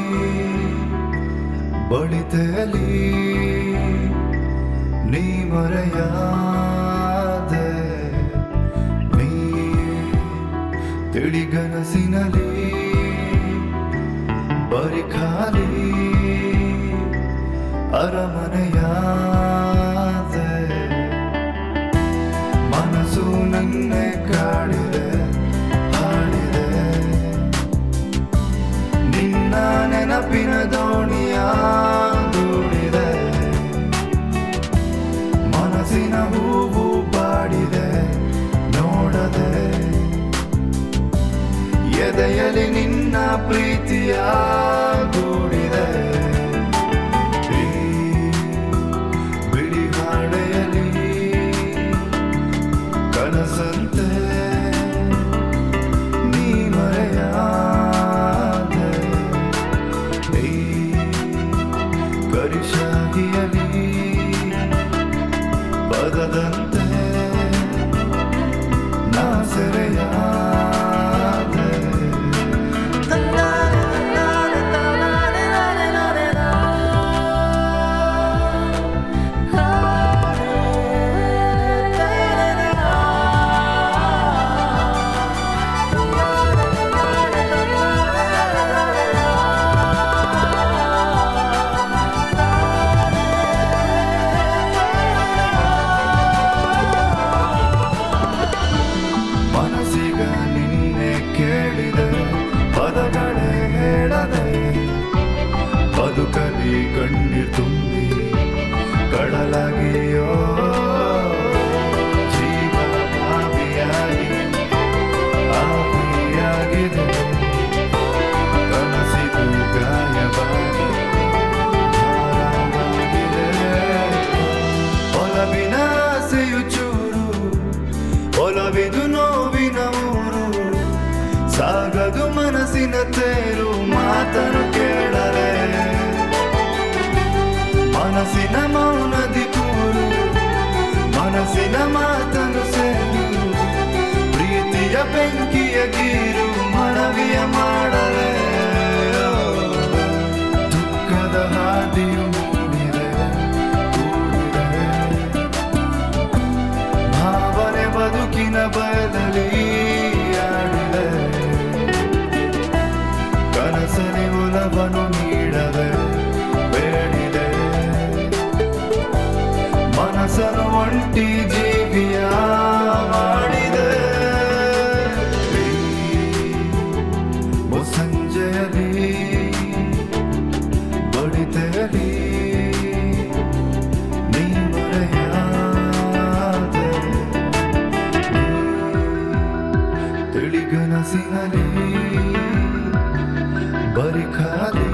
ಬಡಿತೆಯಲ್ಲಿ ನೀ ಮರೆಯಾದೆ ನೀ ತಿಳಿಗನಸಿನಲ್ಲಿ ಬರಿ ಖಾಲಿ ಅರಮನೆಯಾದೆ ಮನಸ್ಸು ನನ್ನೆ ಕಾಡಿದೆ ಹಾಡಿದೆ ನಿನ್ನ ನೆನಪಿನ ದೋಣಿಯ ದೂಡಿದೆ ಮನಸ್ಸಿನ ಹೂವು ಬಾಡಿದೆ ನೋಡದೆ ಎದೆಯಲಿ ನಿನ್ನ ಪ್ರೀತಿಯ ಗೂಡಿದೆ ಈ ಬಿಳಿ ಹಾಡೆಯಲಿ ಕನಸಂತೆ ನೀ ಮರೆಯಾದೆ ಈ ಕರಿಶಾಹಿಯಲಿ ಪದದಂತೆ ನಾ ಸೆರೆಯಾದೆ ಮನಸ್ಸಿಗ ನಿನ್ನೆ ಕೇಳಿದೆ ಪದಗಳೇ ಹೇಳದೆ ಬದುಕಲಿ ಕಣ್ಣೀರ್ ತುಂಬಿ ಕಡಲಾಗಿಯೋ ಜೀವ ಆವಿಯಾಗಿ ಆವಿಯಾಗಿದೆ ಕನಸಿದು ಗಾಯವಾಗಿ ಭಾರವಾಗಿದೆ ಒಲವಿನ ಆಸೆಯು ಚೂರು ಒಲವಿದು ನೋವಿನ ಊರು ಸಾಗದು ಮನಸ್ಸಿನ ತೇರು ಮಾತನು ಕೇಳಲೆ ಮನಸ್ಸಿನ ಮೌನದಿ ಕೂರು ಮನಸ್ಸಿನ ಮಾತನು ಸೇರು ಪ್ರೀತಿಯ ಬೆಂಕಿಯ ಗೀರು ಮನವಿಯ ಮಾಡಲೆ ದುಃಖದ ಹಾದಿಯು ಮೂಡಿದೆ ಕೂಡಿದೆ ಭಾವನೆ ಬದುಕಿನ ಬಯಲಲ್ಲಿ ಆಡಿದೆ ಕನಸಲಿ ಒಲವನ್ನು ನೀಡದೆ ಬೇಡಿದೆ ಮನಸ್ಸನ್ನು ಒಂಟಿ ಜೀವಿಯ ಮಾಡಿದೆ ಈ ಮುಸ್ಸಂಜೆಯಲ್ಲಿ ಬಡಿತೆಯಲ್ಲಿ ನೀ ಮರೆಯಾದೆ ತಿಳಿಗನಸಿನಲ್ಲಿ ಬರಿ ಖಾಲಿ